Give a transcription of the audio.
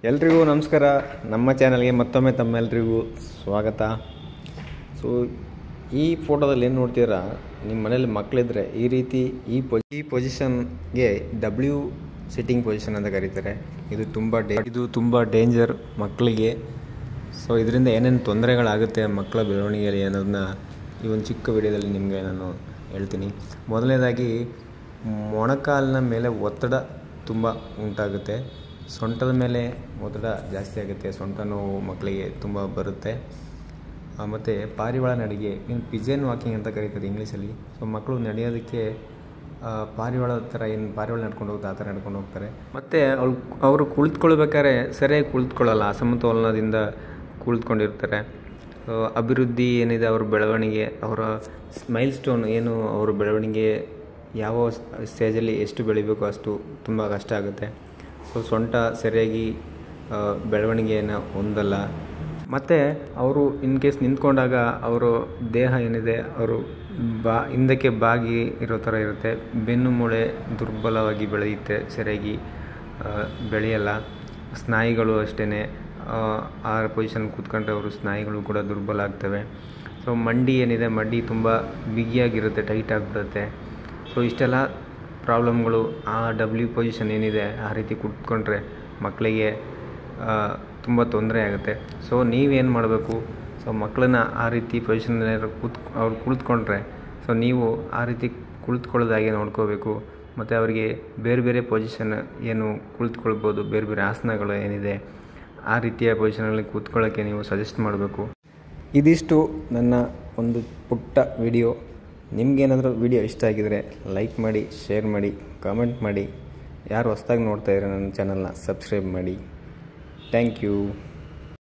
ಎಲ್ರಿಗೂ ನಮಸ್ಕಾರ ನಮ್ಮ ಚಾನಲ್ಗೆ ಮತ್ತೊಮ್ಮೆ ತಮ್ಮೆಲ್ರಿಗೂ ಸ್ವಾಗತ ಸೊ ಈ ಫೋಟೋದಲ್ಲಿ ಏನು ನೋಡ್ತೀರಾ ನಿಮ್ಮ ಮನೇಲಿ ಮಕ್ಕಳಿದ್ರೆ ಈ ರೀತಿ ಈ ಪೊ ಈ ಪೊಸಿಷನ್ಗೆ ಡಬ್ಲ್ಯೂ ಸಿಟ್ಟಿಂಗ್ ಪೊಸಿಷನ್ ಅಂತ ಕರೀತಾರೆ ಇದು ತುಂಬ ಡೇ ಇದು ತುಂಬ ಡೇಂಜರ್ ಮಕ್ಕಳಿಗೆ ಸೊ ಇದರಿಂದ ಏನೇನು ತೊಂದರೆಗಳಾಗುತ್ತೆ ಮಕ್ಕಳ ಬೆಳವಣಿಗೆಯಲ್ಲಿ ಅನ್ನೋದನ್ನ ಈ ಒಂದು ಚಿಕ್ಕ ವಿಡಿಯೋದಲ್ಲಿ ನಿಮಗೆ ನಾನು ಹೇಳ್ತೀನಿ ಮೊದಲನೇದಾಗಿ ಮೊಣಕಾಲಿನ ಮೇಲೆ ಒತ್ತಡ ತುಂಬ ಉಂಟಾಗುತ್ತೆ ಸೊಂಟದ ಮೇಲೆ ಒತ್ತಡ ಜಾಸ್ತಿ ಆಗುತ್ತೆ ಸೊಂಟ ನೋವು ಮಕ್ಕಳಿಗೆ ತುಂಬ ಬರುತ್ತೆ ಮತ್ತು ಪಾರಿವಾಳ ನಡಿಗೆ ಇನ್ನು ಪಿಜನ್ ವಾಕಿಂಗ್ ಅಂತ ಕರೀತಾರೆ ಇಂಗ್ಲೀಷಲ್ಲಿ ಸೊ ಮಕ್ಕಳು ನಡೆಯೋದಕ್ಕೆ ಆ, ಪಾರಿವಾಳ ಥರ ಏನು ಪಾರಿವಾಳ ನಡ್ಕೊಂಡು ಹೋಗುತ್ತೆ ಆ ಥರ ನಡ್ಕೊಂಡು ಹೋಗ್ತಾರೆ ಮತ್ತು ಅವ್ಳು ಅವರು ಕುಳಿತುಕೊಳ್ಬೇಕಾದ್ರೆ ಸರಿಯಾಗಿ ಕುಳಿತುಕೊಳ್ಳಲ್ಲ ಅಸಮತೋಲನದಿಂದ ಕುಳಿತುಕೊಂಡಿರ್ತಾರೆ ಸೊ ಅಭಿವೃದ್ಧಿ ಏನಿದೆ ಅವ್ರ ಬೆಳವಣಿಗೆ ಅವರ ಮೈಲ್ ಸ್ಟೋನ್ ಏನು ಅವ್ರ ಬೆಳವಣಿಗೆ ಯಾವ ಸ್ಟೇಜಲ್ಲಿ ಎಷ್ಟು ಬೆಳಿಬೇಕೋ ಅಷ್ಟು ತುಂಬ ಕಷ್ಟ ಆಗುತ್ತೆ ಸೊ ಸೊಂಟ ಸರಿಯಾಗಿ ಆ, ಬೆಳವಣಿಗೆಯನ್ನು ಹೊಂದಲ್ಲ ಮತ್ತು ಅವರು ಇನ್ ಕೇಸ್ ನಿಂತ್ಕೊಂಡಾಗ ಅವರು ದೇಹ ಏನಿದೆ ಅವರು ಬಾ ಹಿಂದಕ್ಕೆ ಬಾಗಿ ಇರೋ ಥರ ಇರುತ್ತೆ ಬೆನ್ನು ಮೂಳೆ ದುರ್ಬಲವಾಗಿ ಬೆಳೆಯುತ್ತೆ ಸರಿಯಾಗಿ ಆ, ಬೆಳೆಯಲ್ಲ ಸ್ನಾಯುಗಳು ಅಷ್ಟೇ ಆ ಪೊಸಿಷನ್ ಕೂತ್ಕೊಂಡ್ರೆ ಅವರು ಸ್ನಾಯುಗಳು ಕೂಡ ದುರ್ಬಲ ಆಗ್ತವೆ ಸೊ ಮಂಡಿ ಏನಿದೆ ಮಂಡಿ ತುಂಬ ಬಿಗಿಯಾಗಿರುತ್ತೆ ಟೈಟ್ ಆಗಿಬಿಡುತ್ತೆ ಸೊ ಇಷ್ಟೆಲ್ಲ ಪ್ರಾಬ್ಲಮ್ಗಳು ಆ ಡಬ್ಲ್ಯೂ ಪೊಸಿಷನ್ ಏನಿದೆ ಆ ರೀತಿ ಕೂತ್ಕೊಂಡ್ರೆ ಮಕ್ಕಳಿಗೆ ತುಂಬ ತೊಂದರೆ ಆಗುತ್ತೆ ಸೊ ನೀವೇನು ಮಾಡಬೇಕು ಸೊ ಮಕ್ಕಳನ್ನ ಆ ರೀತಿ ಪೊಸಿಷನ್ ಕೂತ್ ಅವ್ರು ಕುಳಿತುಕೊಂಡ್ರೆ ಸೊ ನೀವು ಆ ರೀತಿ ಕುಳಿತುಕೊಳ್ಳೋದಾಗೆ ನೋಡ್ಕೋಬೇಕು ಮತ್ತು ಅವರಿಗೆ ಬೇರೆ ಬೇರೆ ಪೊಸಿಷನ್ ಏನು ಕುಳಿತುಕೊಳ್ಬೋದು ಬೇರೆ ಬೇರೆ ಆಸನಗಳು ಏನಿದೆ ಆ ರೀತಿಯ ಪೊಸಿಷನಲ್ಲಿ ಕೂತ್ಕೊಳ್ಳೋಕ್ಕೆ ನೀವು ಸಜೆಸ್ಟ್ ಮಾಡಬೇಕು ಇದಿಷ್ಟು ನನ್ನ ಒಂದು ಪುಟ್ಟ ವಿಡಿಯೋ ನಿಮಗೇನಾದರೂ ವಿಡಿಯೋ ಇಷ್ಟ ಆಗಿದರೆ ಲೈಕ್ ಮಾಡಿ ಶೇರ್ ಮಾಡಿ ಕಾಮೆಂಟ್ ಮಾಡಿ ಯಾರು ಹೊಸ್ದಾಗಿ ನೋಡ್ತಾ ಇದ್ದಾರೆ ನನ್ನ ಚಾನಲ್ನ ಸಬ್ಸ್ಕ್ರೈಬ್ ಮಾಡಿ ಥ್ಯಾಂಕ್ ಯು